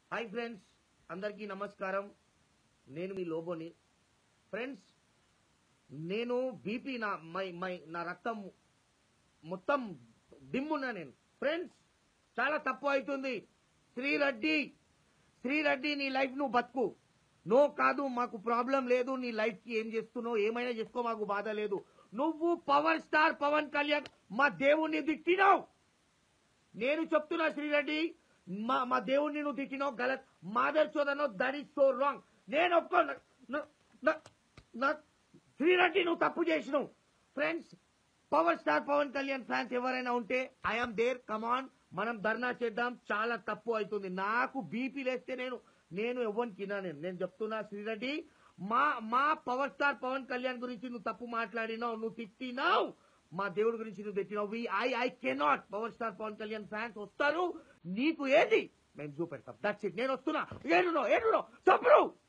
hi friends అందరికీ నమస్కారం నేను మీ లోబోని ఫ్రెండ్స్ నేను బీపీ నా మై మై నా రక్తం మొత్తం డిమ్మున్నా నేను ఫ్రెండ్స్ చాలా తప్పు అవుతుంది శ్రీరెడ్డి శ్రీరెడ్డి నీ లైఫ్ నువ్వు బతుకు నో కాదు మాకు ప్రాబ్లం లేదు నీ లైఫ్ కి ఏం చేస్తున్నావు ఏమైనా చేసుకో మాకు బాధ లేదు నువ్వు పవర్ స్టార్ పవన్ కళ్యాణ్ మా దేవుణ్ణి తిట్టినావు నేను చెప్తున్నా శ్రీరెడ్డి మా మా దేవుణ్ణి నువ్వు తిట్టినావు గలత్ మాదర్ చోదనో దట్ ఈస్ సో రాంగ్ నేను ఒప్పుకో నా- నా- నా- నా- శ్రీరెడ్డి నువ్వు తప్పు చేసినావు friends power star Pawan Kalyan fans ఎవరైనా ఉంటే ఐఎమ్ దేర్ కమాన్ మనం ధర్నా చేద్దాం చాలా తప్పు అవుతుంది నాకు బీపీ లేస్తే నేను నేను ఎవరికి నేను నేను చెప్తున్నా శ్రీరెడ్డి మా మా పవర్ స్టార్ పవన్ కళ్యాణ్ గురించి నువ్వు తప్పు మాట్లాడినావు నువ్వు తిట్టినావు మా దేవుడి గురించి నువ్వు తిట్టినావు we I I cannot power star Pawan Kalyan fans వస్తారు నీకు ఏది మేము చూపెడతాం దట్స్ ఇట్ నేను వస్తున్నా ఏడునో ఏడునో చెప్పరు